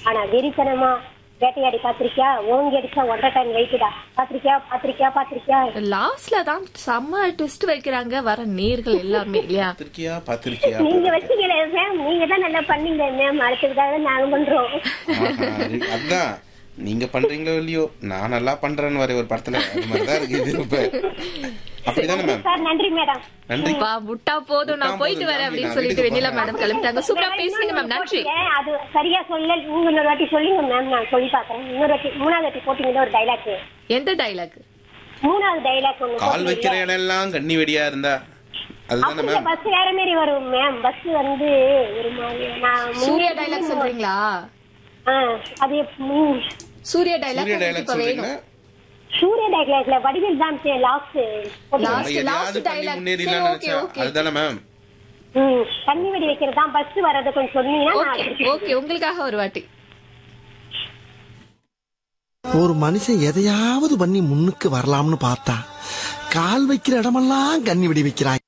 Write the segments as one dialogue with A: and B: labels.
A: ஆனா வெறித்தனமா வேட்டையாடி பாத்திருக்கியா ஓங்கி அடிச்சா ஒன்றரை டன் வெயிட்டுடா பாத்திருக்கியா பாத்திருக்கியா பாத்திருக்கியா
B: லாஸ்ட்ல தான் செம்ம ட்விஸ்ட் வைக்கிறாங்க வர நேர்கள் எல்லாருமே இல்லையா
C: பாத்திருக்கியா பாத்திருக்கியா
A: நீங்க வச்சீங்களே மேம் நீங்க தான் நல்லா பண்ணீங்க மேம் அடுத்ததுக்காக நாங்க பண்றோம்
C: ஆஹா, அதான் நீங்க பண்றீங்களோ இல்லையோ நான் நல்லா பண்றேன்னு வர ஒரு படத்துல அது மாதிரிதான் இருக்கு இது இப்ப அப்படிதானே மேம்
A: சார் நன்றி மேடம்
C: நன்றி
B: பா விட்டா போதும் நான்
C: விட்டா
B: போயிட்டு
C: போதும்,
B: வரேன்
C: நான்
B: அப்படின்னு
C: வீட்டுக்கு
B: சொல்லிட்டு வெண்ணிலா
C: போறேன்.
B: மேடம் கிளம்பிட்டாங்க சூப்பரா பேசுனீங்க மேம் நன்றி
A: ஏன் அது சரியா சொல்ல நீங்க இன்னொரு வாட்டி சொல்லுங்க மேம் நான் சொல்லி பாக்குறேன் இன்னொரு வாட்டி மூணாவது வாட்டி போட்டீங்கன்னா ஒரு டைலாக்
B: எந்த டைலாக்
A: மூணாவது டைலாக் ஒண்ணு
C: கால் வைக்கிற இடம் எல்லாம் கண்ணி வெடியா இருந்தா அதுதானே
A: அப்படி
C: மேம்
A: பஸ் வேற மாதிரி வரும் மேம் பஸ் வந்து ஒரு மாதிரி நான் முன்னாடி-
B: சூர்யா டைலாக் சொல்றீங்களா
A: ஆ, அது எப்- ம்,
B: சூர்யா
C: சூரிய
B: டைலாக்
C: டைலாக்
B: இப்ப வேணும்
C: சொல்றீங்களா
A: சூர்யா டைலாக்ல வடிவில் தான் லாஸ்ட்
B: Last-
C: நம்ம
B: last
C: எதையாவது பண்ணி
B: dialogue.
C: முன்னேறிடலாம்னு
B: சரி, okay,
C: நினைச்சா
B: okay.
C: அதுதானே மேம்
A: ம் தண்ணி வெடி வைக்கிறது தான் பஸ் வர்றது கொஞ்சம் சொன்னீங்கன்னா நான்
B: ஓகே
A: திருப்பி-
B: ஓகே உங்களுக்காக ஒரு வாட்டி
D: ஒரு மனுஷன் எதையாவது பண்ணி முன்னுக்கு வரலாம்னு பார்த்தா கால் வைக்கிற இடமெல்லாம் கண்ணி வெடி வைக்கிறான்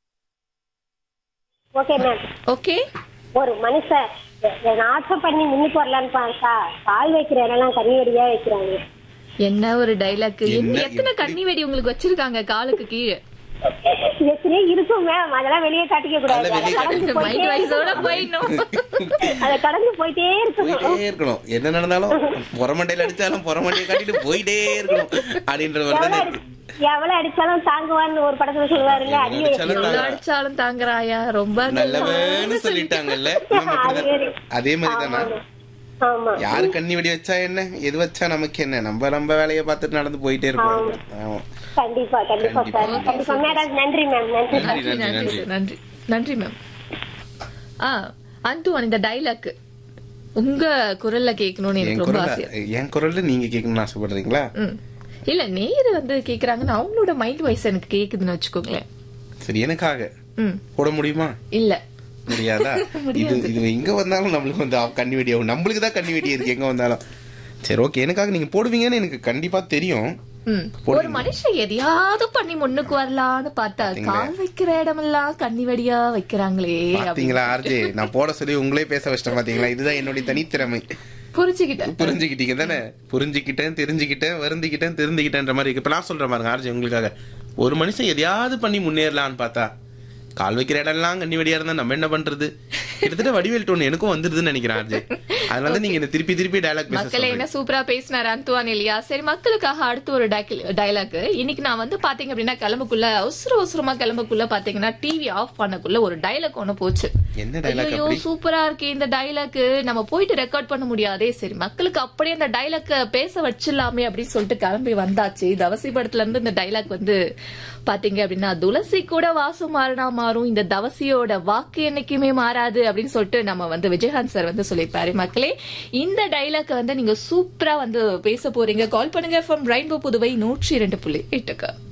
A: ஓகே மேம்
B: ஓகே
A: ஒரு மனுஷன் நாட்டம் பண்ணி முன்னுக்கு வரலான்னு பார்த்தா கால் வைக்கிற இடம்லாம் கண்ணி வெடியா வைக்கிறாங்க
B: என்ன ஒரு டைலாக்
C: என்ன,
B: எத்தனை
C: எப்படி?
B: கண்ணி வெடி உங்களுக்கு வச்சிருக்காங்க காலுக்கு கீழே
A: எத்தனையோ இருக்கும் மேம் அதெல்லாம் வெளியே காட்டிக்க கூடாது
C: அதெல்லாம்
A: அதை
C: வெளியே
A: கடந்து
B: மைண்ட்
A: போயிட்டே
B: வைஸோட
A: இருக்கணும்.
B: போயிடணும்
A: அதை கடந்து போயிட்டே இருக்கணும்
C: போயிட்டே இருக்கணும் என்ன நடந்தாலும் புறமண்டையில அடிச்சாலும் புறமண்டையை காட்டிட்டு போயிட்டே இருக்கணும் அப்படின்ற மாதிரி
A: எவ்வளவு
C: தானே
A: அடி- எவ்வளவு அடிச்சாலும் தாங்குவான்னு ஒரு படத்துல சொல்லுவாருல்ல
C: எவ்வளவு
A: அடி
C: அடிச்சாலும்
B: எவ்வளவு அடிச்சாலும் தாங்குறாயா ரொம்ப
C: நல்லவேன்னு சொல்லிட்டாங்கல்ல மேம் அப்படிதான். அதே மாதிரி தானே
A: ஆமா
C: யாரு கண்ணி வெடி வச்சா என்ன எது வச்சா நமக்கு என்ன நம்ம நம்ம வேலையை பார்த்துட்டு நடந்து போயிட்டே இருப்போம் ஆமா.
A: கண்டிப்பா கண்டிப்பா சார்
C: கண்டிப்பா.
A: கண்டிப்பா மேடம் நன்றி மேம் நன்றி
C: நன்றி,
B: நன்றி
C: நன்றி,
B: நன்றி sir, நன்றி நன்றி மேம் ஆ அந்துவன் இந்த டைலாக் உங்க குரல்ல கேட்கணும்னு
C: என்
B: எனக்கு ரொம்ப
C: குரல்ல
B: ஆசையா
C: என் குரல்ல நீங்க கேட்கணும்னு ஆசைப்படுறீங்களா
B: ம். இல்ல நேரு வந்து கேக்குறாங்கன்னு அவங்களோட மைண்ட் வாய்ஸ் எனக்கு கேக்குதுன்னு வச்சுக்கோங்களேன்
C: சரி எனக்காக
B: ம்
C: போட முடியுமா
B: இல்ல
C: முடியாதா இது இது எங்க வந்தாலும் நம்மளுக்கு வந்து அவ- கண்ணி வெடி ஆகும் நம்மளுக்கு தான் கண்ணி வெடி இருக்கு எங்க வந்தாலும் சரி ஓகே எனக்காக நீங்க போடுவீங்கன்னு எனக்கு கண்டிப்பா தெரியும்
B: ம். ஒரு மனுஷன் எதையாவது பண்ணி முன்னுக்கு வரலான்னு பார்த்தா கால் வைக்கிற இடமெல்லாம் கண்ணி வெடியா வைக்கிறாங்களே அப்படி
C: பாத்தீங்களா ஆர்ஜே நான் போட சொல்லி உங்களே பேச வச்சிட்டேன் பாத்தீங்களா இதுதான் என்னுடைய தனித்திறமை
B: புரிஞ்சுக்கிட்டேன்
C: புரிஞ்சுக்கிட்டீங்க தானே புரிஞ்சுக்கிட்டேன் தெரிஞ்சுக்கிட்டேன் வருந்திக்கிட்டேன் தெரிஞ்சுக்கிட்டேன்ற மாதிரி இருக்கு இப்ப நான் சொல்றேன் பாருங்க ஆர்ஜி உங்களுக்காக ஒரு மனுஷன் எதையாவது பண்ணி முன்னேறலாம்னு பார்த்தா கால் வைக்கிற இடம்லாம் கண்ணி வெடியா இருந்தா நம்ம என்ன பண்றது கிட்டத்தட்ட வடிவேல் டோன் எனக்கும் வந்துருதுன்னு நினைக்கிறேன் ஆர்ஜி அதனால தான் நீங்க என்ன திருப்பி திருப்பி டயலாக் பேச
B: மக்களே என்ன
C: சொல்றீங்க
B: சூப்பரா பேசினாரு அந்துவான் இல்லையா சரி மக்களுக்காக அடுத்து ஒரு டைலாக் இன்னைக்கு நான் வந்து பாத்தீங்க அப்படின்னா கிளம்புக்குள்ள அவசர அவசரமா கிளம்புக்குள்ள பாத்தீங்கன்னா டிவி ஆஃப் பண்ணக்குள்ள ஒரு டைலாக் ஒண்ணு போச்சு
C: என்ன டைலாக்
B: ஐயோ
C: அப்படி
B: சூப்பரா இருக்கே இந்த டைலாக் நம்ம போயிட்டு ரெக்கார்ட் பண்ண முடியாதே சரி மக்களுக்கு அப்படியே அந்த டைலாக் பேச வச்சிடலாமே அப்படின்னு சொல்லிட்டு கிளம்பி வந்தாச்சு தவசி படத்துல இருந்து இந்த டைலாக் வந்து பாத்தீங்க அப்படின்னா துளசி கூட வாசம் மாறினா மாறும் இந்த தவசியோட வாக்கு என்னைக்குமே மாறாது அப்படின்னு சொல்லிட்டு நம்ம வந்து விஜயகாந்த் சார் வந்து சொல்லியிருப்பாரு மக்களே இந்த டைலாக் வந்து நீங்க சூப்பரா வந்து பேச போறீங்க கால் பண்ணுங்க ஃப்ரம் ரெயின்போ புதுவை நூற்றி இரண்டு புள்ளி எட்டுக்கு